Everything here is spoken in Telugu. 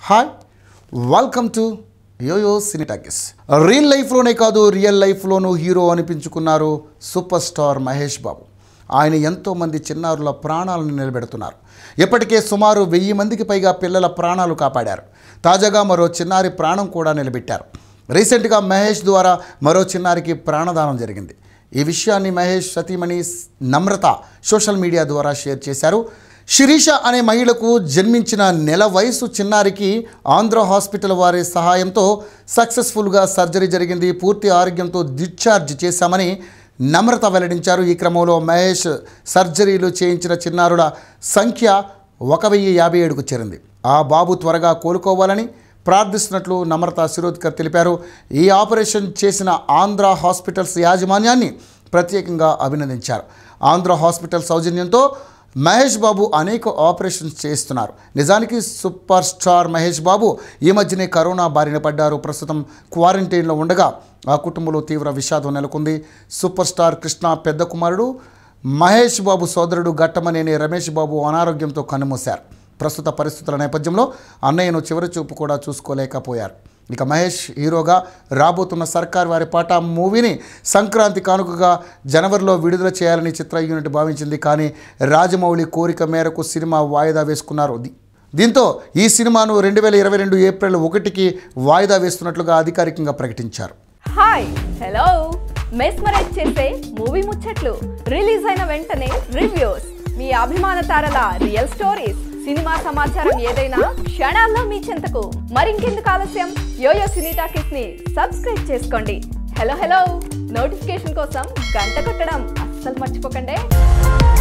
hi welcome to YoYo cine talkies real లైఫ్లోనే కాదు రియల్ లైఫ్లోనూ హీరో అనిపించుకున్నారు సూపర్ స్టార్ మహేష్ బాబు ఆయన ఎంతోమంది చిన్నారుల ప్రాణాలను నిలబెడుతున్నారు ఇప్పటికే సుమారు వెయ్యి మందికి పైగా పిల్లల ప్రాణాలు కాపాడారు తాజాగా మరో చిన్నారి ప్రాణం కూడా నిలబెట్టారు రీసెంట్గా మహేష్ ద్వారా మరో చిన్నారికి ప్రాణదానం జరిగింది ఈ విషయాన్ని మహేష్ సతీమణి నమ్రత సోషల్ మీడియా ద్వారా షేర్ చేశారు శిరీష అనే మహిళకు జన్మించిన నెల వయసు చిన్నారికి ఆంధ్ర హాస్పిటల్ వారి సహాయంతో సక్సెస్ఫుల్గా సర్జరీ జరిగింది పూర్తి ఆరోగ్యంతో డిశ్చార్జ్ చేశామని నమ్రత వెల్లడించారు ఈ క్రమంలో మహేష్ సర్జరీలు చేయించిన చిన్నారుల సంఖ్య ఒక వెయ్యి యాభై ఏడుకు చేరింది ఆ బాబు త్వరగా కోలుకోవాలని ప్రార్థిస్తున్నట్లు నమ్రత శిరోద్కర్ తెలిపారు ఈ ఆపరేషన్ చేసిన ఆంధ్ర హాస్పిటల్స్ యాజమాన్యాన్ని ప్రత్యేకంగా అభినందించారు ఆంధ్ర హాస్పిటల్ సౌజన్యంతో మహేష్ బాబు అనేక ఆపరేషన్స్ చేస్తున్నారు నిజానికి సూపర్ స్టార్ మహేష్ బాబు ఈ మధ్యనే కరోనా బారిన పడ్డారు ప్రస్తుతం క్వారంటైన్లో ఉండగా ఆ కుటుంబంలో తీవ్ర విషాదం నెలకొంది సూపర్ స్టార్ కృష్ణ పెద్ద కుమారుడు మహేష్ బాబు సోదరుడు ఘట్టమనేని రమేష్ బాబు అనారోగ్యంతో కన్నుమూశారు ప్రస్తుత పరిస్థితుల నేపథ్యంలో అన్నయ్యను చివరి చూపు కూడా చూసుకోలేకపోయారు ఇక మహేష్ హీరోగా రాబోతున్న సర్కార్ వారి పాట మూవీని సంక్రాంతి కానుకగా జనవరిలో విడుదల చేయాలని చిత్ర యూనిట్ భావించింది కానీ రాజమౌళి కోరిక మేరకు సినిమా వాయిదా వేసుకున్నారు ది- దీంతో ఈ సినిమాను రెండు వేల ఇరవై రెండు ఏప్రిల్ ఒకటికి వాయిదా వేస్తున్నట్లుగా అధికారికంగా ప్రకటించారు హాయ్ హలో మెస్మరైజ్ చేసే మూవీ ముచ్చట్లు రిలీజ్ అయిన వెంటనే రివ్యూస్ మీ అభిమాన తారల రియల్ స్టోరీస్ సినిమా సమాచారం ఏదైనా క్షణాల్లో మీ చెంతకు మరింకెందుకు ఆలస్యం యోయో సినీ టాకీస్ ని సబ్స్క్రైబ్ చేసుకోండి హలో హలో నోటిఫికేషన్ కోసం గంట కొట్టడం అస్సలు మర్చిపోకండి